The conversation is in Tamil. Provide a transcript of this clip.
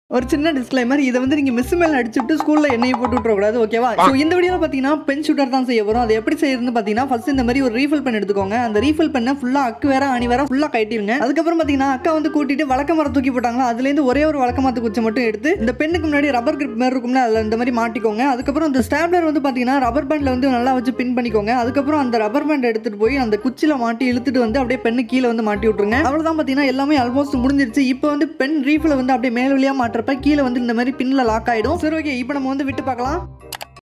ஒரு சின்ன டிஸ்க்ளைமர் இதை வந்து நீங்கள் மிஸ் மேலே அடிச்சுட்டு ஸ்கூலில் எண்ணெயை போட்டு விட்றக்கூடாது ஓகேவா ஸோ இந்த வீடியோவில் பார்த்தீங்கன்னா பென் ஷூட்டர் தான் செய்ய வரும் அது எப்படி செய்யறதுன்னு பார்த்தீங்கன்னா ஃபர்ஸ்ட் இந்த மாதிரி ஒரு ரீஃபில் பென் எடுத்துக்கோங்க அந்த ரீஃபில் பெண்ணை ஃபுல்லாக அக்கு வேற அணி வேற ஃபுல்லாக கட்டிடுங்க அதுக்கப்புறம் பார்த்தீங்கன்னா அக்கா வந்து கூட்டிட்டு வழக்க மரம் தூக்கி போட்டாங்களா அதுலேருந்து ஒரே ஒரு வழக்க மரத்து குச்சி மட்டும் எடுத்து இந்த பெண்ணுக்கு முன்னாடி ரப்பர் கிரிப் மாதிரி இருக்கும்ல அதில் இந்த மாதிரி மாட்டிக்கோங்க அதுக்கப்புறம் இந்த ஸ்டாப்லர் வந்து பார்த்தீங்கன்னா ரப்பர் பேண்டில் வந்து நல்லா வச்சு பின் பண்ணிக்கோங்க அதுக்கப்புறம் அந்த ரப்பர் பேண்ட் எடுத்துட்டு போய் அந்த குச்சியில் மாட்டி இழுத்துட்டு வந்து அப்படியே பெண்ணு கீழே வந்து மாட்டி விட்ருங்க அவ்வளோதான் பார்த்தீங்கன்னா எல்லாமே ஆல்மோஸ்ட் முடிஞ்சிருச்சு இப்போ வந்து பென் ரீஃபில் வந்து அப்படியே மேல் வழியாக மாட்டுறப்ப கீழே வந்து இந்த மாதிரி பின்ல லாக் ஆயிடும் சரி ஓகே இப்போ நம்ம வந்து விட்டு பார்க்கலாம்